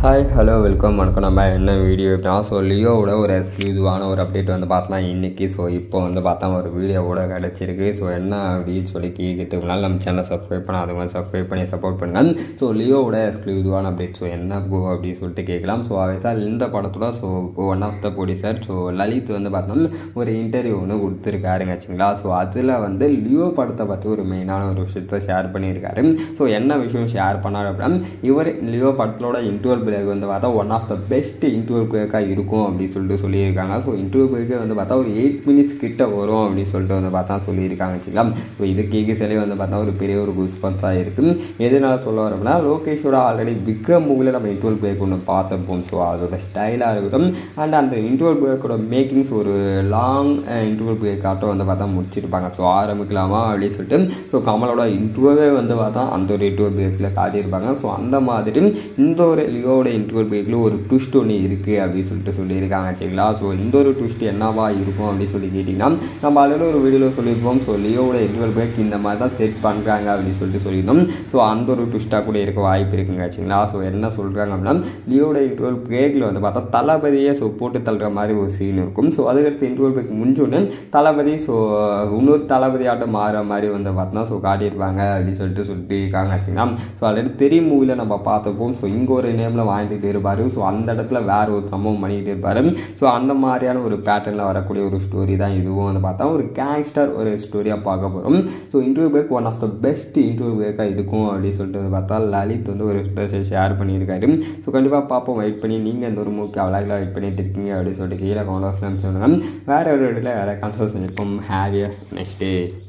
hi hello welcome வணக்கம் நம்ம என்ன வீடியோ எப்படின்னா ஸோ லியோவோட ஒரு எக்ஸ்க்ளூசிவான ஒரு அப்டேட் வந்து பார்த்தா இன்றைக்கி ஸோ இப்போ வந்து பார்த்தா ஒரு வீடியோவோட கிடச்சிருக்கு ஸோ என்ன அப்படின்னு சொல்லி கேட்கறதுக்கு முன்னால் நம்ம சேனலை சப்ஸ்கிரைப் பண்ணாதவங்க சப்ஸ்கிரைப் பண்ணி சப்போர்ட் பண்ணுங்கள் ஸோ லியோவோட எக்ஸ்க்ளூசிவான அப்டேட் ஸோ என்ன ப்ரோ அப்படின்னு சொல்லிட்டு கேட்கலாம் ஸோ அவன் சார் இந்த படத்தோட so one of the producer so Lalit வந்து பார்த்தோம்னா ஒரு இன்டர்வியூ ஒன்று கொடுத்துருக்காருங்க ஆச்சுங்களா ஸோ அதில் வந்து லியோ படத்தை பற்றி ஒரு மெயினான ஒரு விஷயத்தை ஷேர் பண்ணியிருக்காரு ஸோ என்ன விஷயம் ஷேர் பண்ணார் அப்படின்னா இவர் லியோ படத்தோட இன்டர்வல் பிரேக் வந்து பார்த்தா one of the best interval பிரேக்காக இருக்கும் அப்படின்னு சொல்லிட்டு சொல்லியிருக்காங்க ஸோ இன்டர்வல் பிரேக்கே வந்து பார்த்தா ஒரு எயிட் மினிட்ஸ் கிட்ட வரும் அப்படின்னு சொல்லிட்டு வந்து பார்த்தா சொல்லியிருக்காங்க வச்சுக்கலாம் ஸோ இது கேட்க சிலை வந்து பார்த்தா ஒரு பெரிய ஒரு குஸ்பன்ஸாக இருக்குது எதனால சொல்ல வரோம்னா லோகேஷோட ஆல்ரெடி விக்ரம் மூவியில் நம்ம இன்டர்வல் பிரேக் ஒன்று பார்த்துப்போம் ஸோ அதோட ஸ்டைலாக இருக்கட்டும் அண்ட் அந்த இன்டர்வல் பிரேக்கோட மேக்கிங்ஸ் ஒரு லாங் இன்டர்வல் பிரேக் ஆட்டம் வந்து பார்த்தா முடிச்சிருப்பாங்க ஸோ ஆரம்பிக்கலாமா அப்படின்னு சொல்லிட்டு ஸோ கமலோட இன்டர்வே வந்து பார்த்தா அந்த ஒரு இன்டர்வல் பிரேக்கில் காட்டியிருப்பாங்க ஸோ அந்த மாதிரி இந்த ஒரு லியோட இன்டர்வல் பிரேக்கில் ஒரு ட்விஸ்ட் ஒன்று இருக்குது அப்படின்னு சொல்லிட்டு சொல்லியிருக்காங்க சரிங்களா ஸோ இந்த ஒரு ட்விஸ்ட் என்னவா இருக்கும் அப்படின்னு சொல்லி கேட்டிங்கன்னா நம்ம ஆல்ரெடி ஒரு வீடியோவில் சொல்லியிருப்போம் ஸோ லியோட இன்டர்வல் பிரேக் இந்த மாதிரி தான் செட் பண்ணுறாங்க அப்படின்னு சொல்லிட்டு சொல்லியிருந்தோம் ஸோ அந்த ஒரு ட்விஸ்ட்டாக கூட இருக்க வாய்ப்பு இருக்குங்க சரிங்களா ஸோ என்ன சொல்கிறாங்க அப்படின்னா லியோட இன்டர்வல் பிரேக்கில் வந்து பார்த்தா தளபதியே ஸோ போட்டு தள்ளுற மாதிரி ஒரு சீன் இருக்கும் ஸோ அதுக்கடுத்து இன்டர்வல் பிரேக் முடிஞ்சோடனே தளபதி ஸோ இன்னொரு தளபதி ஆட்டம் மாற மாதிரி வந்து பார்த்தோன்னா ஸோ காட்டியிருப்பாங்க அப்படின்னு சொல்லிட்டு சொல்லிட்டு இருக்காங்க சரிங்களா ஸோ ஆல்ரெடி தெரிய மூவியில் நம்ம பார்த்துப்போம் ஸோ இங்கே ஒரு நேமில் வாழ்ந்துட்டு இருப்பார் ஸோ அந்த இடத்துல வேற ஒரு சம்பவம் பண்ணிக்கிட்டு இருப்பார் ஸோ அந்த மாதிரியான ஒரு பேட்டர்னில் வரக்கூடிய ஒரு ஸ்டோரி தான் இதுவும் வந்து பார்த்தா ஒரு கேங்ஸ்டர் ஒரு ஸ்டோரியாக பார்க்க போகிறோம் so interview back one of the best interview பேக்காக இருக்கும் அப்படின்னு சொல்லிட்டு வந்து பார்த்தா லலித் வந்து ஒரு ஷேர் பண்ணியிருக்காரு ஸோ கண்டிப்பாக பார்ப்போம் வெயிட் பண்ணி நீங்கள் இந்த ஒரு மூக்கு அவ்வளோ வெயிட் பண்ணிட்டு இருக்கீங்க அப்படின்னு சொல்லிட்டு கீழே கவுண்டர்ஸ்லாம் சொல்லுங்கள் வேறு ஒரு இடத்துல வேறு கான்சர்ஸ் பண்ணியிருப்போம் ஹேவியர் நெக்ஸ்ட் டே